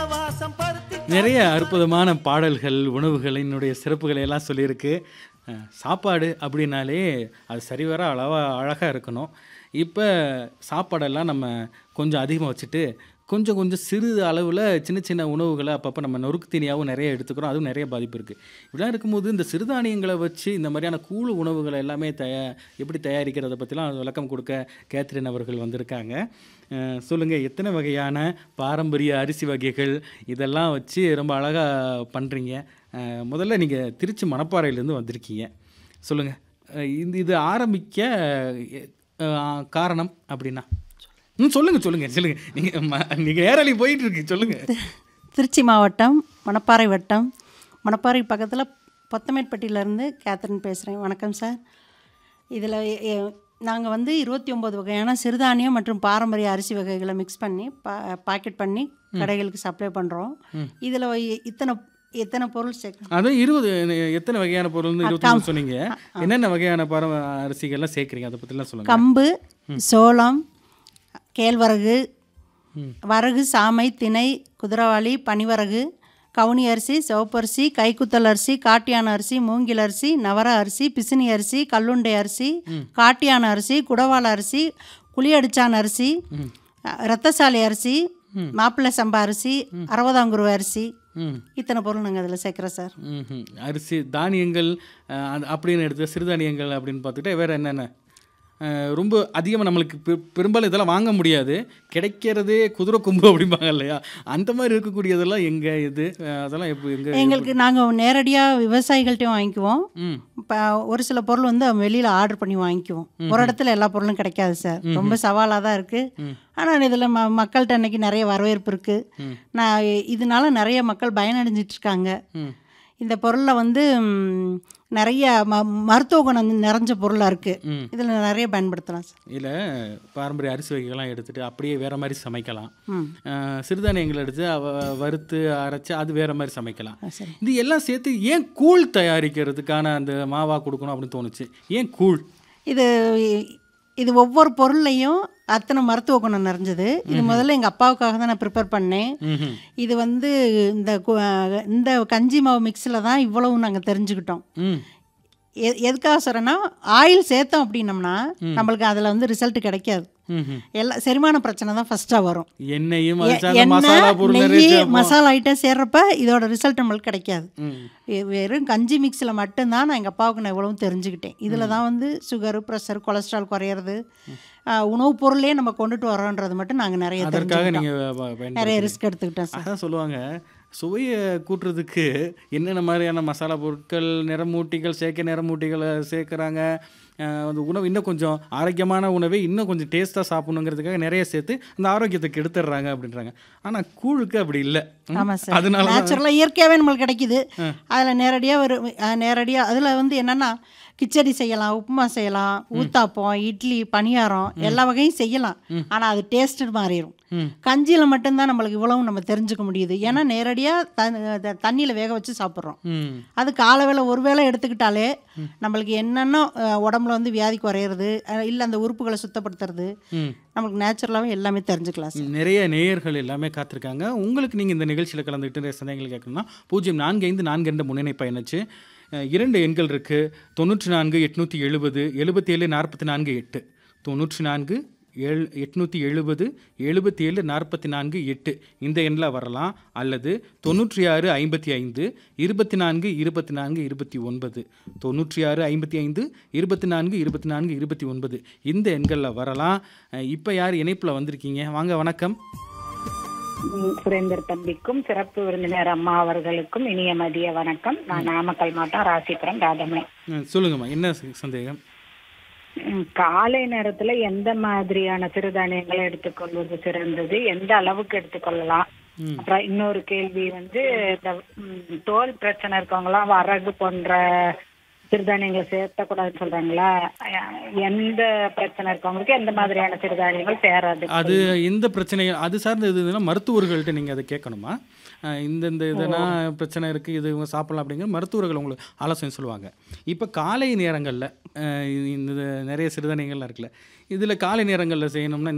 வாசம் பருத்தி நிறைய அற்புதமான பாடல்கள் உணவுகளினுடைய சிறப்புகளை எல்லாம் சொல்லியிருக்கு அஹ், சாப்பாடு அப்படின்னாலே அது சரிவர அளவாக அழகாக இருக்கணும் இப்போ சாப்பாடெல்லாம் நம்ம கொஞ்சம் அதிகமாக வச்சுட்டு கொஞ்சம் கொஞ்சம் சிறு அளவில் சின்ன சின்ன உணவுகளை அப்பப்போ நம்ம நொறுக்கு தீனியாகவும் நிறைய எடுத்துக்கிறோம் அதுவும் நிறைய பாதிப்பு இருக்குது இப்படிலாம் இருக்கும்போது இந்த சிறுதானியங்களை வச்சு இந்த மாதிரியான கூழ் உணவுகளை எல்லாமே தயா எப்படி தயாரிக்கிறத பற்றிலாம் விளக்கம் கொடுக்க கேத்ரின் அவர்கள் வந்திருக்காங்க அஹ், சொல்லுங்க எத்தனை வகையான பாரம்பரிய அரிசி வகைகள் இதெல்லாம் வச்சு ரொம்ப அழகாக பண்ணுறீங்க முதல்ல நீங்கள் திருச்சி மணப்பாறையிலேருந்து வந்திருக்கீங்க சொல்லுங்கள் இந்த இது ஆரம்பிக்க அஹ், காரணம் அப்படின்னா ம் சொல்லுங்கள் சொல்லுங்கள் சொல்லுங்கள் நீங்கள் நீங்கள் ஏரளி போயிட்டு இருக்கு சொல்லுங்கள் திருச்சி மாவட்டம் மணப்பாறை வட்டம் மணப்பாறை பக்கத்தில் பொத்தமேட்பட்டியிலேருந்து கேத்ரின் பேசுகிறேன் வணக்கம் சார் இதில் நாங்கள் வந்து இருபத்தி ஒம்பது வகையான சிறுதானியம் மற்றும் பாரம்பரிய அரிசி வகைகளை மிக்ஸ் பண்ணி பா பாக்கெட் பண்ணி கடைகளுக்கு சப்ளை பண்ணுறோம் இதில் இத்தனை எத்தனை பொருள் சேர்க்கணும் அதுவும் இருபது எத்தனை வகையான பொருள்னு இருபத்தி மூணு சொன்னீங்க என்னென்ன வகையான பார அரிசிகள்லாம் சேர்க்குறீங்க அதை பற்றிலாம் சொல்லுங்கள் கம்பு சோளம் கேழ்வரகு வரகு சாமை திணை குதிரவாளி பனிவரகு கவுனி அரிசி சிவப்பரிசி கைக்குத்தல் அரிசி காட்டியான அரிசி மூங்கில் அரிசி நவர அரிசி பிசினி அரிசி கல்லுண்டை அரிசி காட்டியான அரிசி குடவாள அரிசி குழியடிச்சான் அரிசி ரத்தசாலி அரிசி மாப்பிள்ளை சம்பா அரிசி அறுபதாங்குருவ அரிசி ம் இத்தனை பொருள் நாங்கள் அதில் சேர்க்குறோம் சார் ம்ஹும். அரிசி தானியங்கள் அஹ், அது அப்படின்னு எடுத்து சிறுதானியங்கள் அப்படின்னு பார்த்துக்கிட்டா வேறு என்னென்ன அஹ், ரொம்ப அதிகமாக நம்மளுக்கு பெ- பெரும்பாலும் இதெல்லாம் வாங்க முடியாது கிடைக்கிறதே குதிரை கொம்பு அப்படிம்பாங்க இல்லையா அந்த மாதிரி இருக்கக்கூடியதெல்லாம் எங்கே இது அஹ், அதெல்லாம் எப்போ எங்கே எங்களுக்கு நாங்கள் நேரடியாக விவசாயிகள்ட்டையும் வாங்கிக்குவோம் ம் இப்போ ஒரு சில பொருள் வந்து வெளியில் ஆர்டர் பண்ணி வாங்கிக்குவோம் ஒரு இடத்துல எல்லா பொருளும் கிடைக்காது சார் ரொம்ப சவாலாக தான் இருக்குது ஆனால் இதில் ம மக்கள்கிட்ட அன்னைக்கு நிறைய வரவேற்பு இருக்குது நான் இதனால நிறைய மக்கள் பயனடைஞ்சிட்டு இருக்காங்க ம் இந்த பொருளில் வந்து ம், நிறைய ம மருத்துவ குணம் நிறைஞ்ச பொருளாக இருக்குது இதில் நிறைய பயன்படுத்தலாம் சார் இதில் பாரம்பரிய அரிசி வகைகள்லாம் எடுத்துட்டு அப்படியே வேற மாதிரி சமைக்கலாம் ம் அஹ், சிறுதானியங்கள் எடுத்து அவ வறுத்து அரைச்சு அது வேற மாதிரி சமைக்கலாம் ஆ, சரி இது எல்லாம் சேர்த்து ஏன் கூழ் தயாரிக்கிறதுக்கான அந்த மாவா கொடுக்கணும் அப்படின்னு தோணுச்சு ஏன் கூழ் இது இது ஒவ்வொரு பொருள்லையும் அத்தனை மருத்துவ குணம் நிறைஞ்சது இது முதல்ல எங்கள் அப்பாவுக்காக தான் நான் ப்ரிப்பேர் பண்ணேன் ம்ஹும். இது வந்து இந்த கு- இந்த கஞ்சி மாவு மிக்ஸில் தான் இவ்வளவு நாங்கள் தெரிஞ்சுக்கிட்டோம் ம் எ எதுக்காக சொல்கிறேன்னா ஆயில் சேர்த்தோம் அப்படின்னம்னா நம்மளுக்கு அதில் வந்து ரிசல்ட் கிடைக்காது ம்ஹும். எல்லா செரிமான பிரச்சனை தான் ஃபஸ்ட்டாக வரும் எண்ணெயும் எ- அது சார்ந்த மசாலா எண்ணெய் பொருள் நிறைய நெய் சேர்ப்போம். மசாலா ஐட்டம் சேர்றப்ப இதோட ரிசல்ட் நம்மளுக்கு கிடைக்காது ம். வெ- வெறும் கஞ்சி மிக்ஸில் மட்டும்தான் நான் எங்கள் அப்பாவுக்கு நான் இவ்வளவும் தெரிஞ்சுக்கிட்டேன் இதில் தான் வந்து சுகரு ப்ரெஷர் கொலஸ்ட்ரால் குறையிறது ஆஹ், உணவுப் பொருளே நம்ம கொண்டுட்டு வரோன்றது மட்டும் நாங்கள் நிறைய அதற்காக தெரிஞ்சுக்கிட்டோம் நீங்க ப- பயன்படுத்தி- நிறைய ரிஸ்க் எடுத்துக்கிட்டோம் சார் அதான் சொல்லுவாங்க சுவையை கூட்டுறதுக்கு என்னென்ன மாதிரியான மசாலா பொருட்கள் நிறமூட்டிகள் செயற்கை நிறமூட்டிகளை சேர்க்குறாங்க அந்த உணவு இன்னும் கொஞ்சம் ஆரோக்கியமான உணவை இன்னும் கொஞ்சம் டேஸ்ட்டாக சாப்பிடணுங்கிறதுக்காக நிறைய சேர்த்து அந்த ஆரோக்கியத்தை கெடுத்துடுறாங்க அப்படின்றாங்க ஆனால் கூழுக்கு அப்படி இல்லை ம்? ஆமாம் சார் அதனால தான் நேச்சுரலாக இயற்கையாகவே நம்மளுக்கு கிடைக்குது அதில் நேரடியாக ஒரு நேரடியாக அதில் வந்து என்னென்னா கிச்சடி செய்யலாம் உப்புமா செய்யலாம் ஊத்தாப்பம் இட்லி பணியாரம் எல்லா வகையும் செய்யலாம் ஆனால் அது டேஸ்ட்டு மாறிடும் கஞ்சியில் மட்டும்தான் நம்மளுக்கு இவ்வளவும் நம்ம தெரிஞ்சுக்க முடியுது ஏன்னா நேரடியாக தண்ணியில் வேக வச்சு சாப்பிட்றோம் ம் அது காலை வேளை ஒரு வேளை எடுத்துக்கிட்டாலே நம்மளுக்கு என்னென்ன அஹ், உடம்புல வந்து வியாதி குறையிறது இல்லை அந்த உறுப்புகளை சுத்தப்படுத்துறது ம் நம்மளுக்கு நேச்சுரலாகவே எல்லாமே தெரிஞ்சுக்கலாம் சார் நிறைய நேயர்கள் எல்லாமே காத்திருக்காங்க உங்களுக்கு நீங்கள் இந்த நிகழ்ச்சியில் கலந்துக்கிட்டு நிறைய சந்தேகங்கள் கேட்கணும்னா பூஜ்ஜியம் நான்கு ஐந்து நான்கு என்ற முன்னணி பயணிச்சு அஹ், இரண்டு எண்கள் இருக்குது தொண்ணூற்றி நான்கு எட்நூற்றி எழுபது எழுபத்தி ஏழு நாற்பத்தி நான்கு எட்டு தொண்ணூற்றி நான்கு ஏழு எட்நூற்றி எழுபது எழுபத்தி ஏழு நாற்பத்தி நான்கு எட்டு இந்த எண்ணில் வரலாம் அல்லது தொண்ணூற்றி ஆறு ஐம்பத்தி ஐந்து இருபத்தி நான்கு இருபத்தி நான்கு இருபத்தி ஒன்பது தொண்ணூற்றி ஆறு ஐம்பத்தி ஐந்து இருபத்தி நான்கு இருபத்தி நான்கு இருபத்தி ஒன்பது இந்த எண்களில் வரலாம் இப்போ யார் இணைப்பில் வந்திருக்கீங்க வாங்க வணக்கம் ம், சுரேந்தர் தம்பிக்கும் சிறப்பு விருந்தினர் அம்மா அவர்களுக்கும் இனிய மதிய வணக்கம் நான் நாமக்கல் மாவட்டம் ராசிபுரம் ராதமணி ம், சொல்லுங்கம்மா என்ன ச- சந்தேகம் ம், காலை நேரத்துல எந்த மாதிரியான சிறுதானியங்களை எடுத்துக்கொள்வது சிறந்தது எந்த அளவுக்கு எடுத்துக்கொள்ளலாம் அப்புறம் இன்னொரு கேள்வி வந்து இந்த ம், தோல் பிரச்சனை இருக்கவங்கலாம் வரகு போன்ற சிறுதானியங்களை சேர்த்தக்கூடாதுன்னு சொல்றாங்களா அஹ், எந்த பிரச்சனை இருக்கவங்களுக்கு எந்த மாதிரியான சிறுதானியங்கள் சேராது அது எந்த பிரச்சனை அது சார்ந்த இதுனா மருத்துவர்கள்ட்ட நீங்கள் அதை கேட்கணுமா அஹ், இந்தந்த இதெல்லாம் பிரச்சனை இருக்குது இது இவங்க சாப்பிடலாம் அப்படிங்கிற மருத்துவர்கள் உங்களுக்கு ஆலோசனை சொல்லுவாங்க இப்போ காலை நேரங்களில் இந்த நிறைய சிறுதானியங்கள்லாம் இருக்குல்ல இதில் காலை நேரங்களில் செய்யணும்னா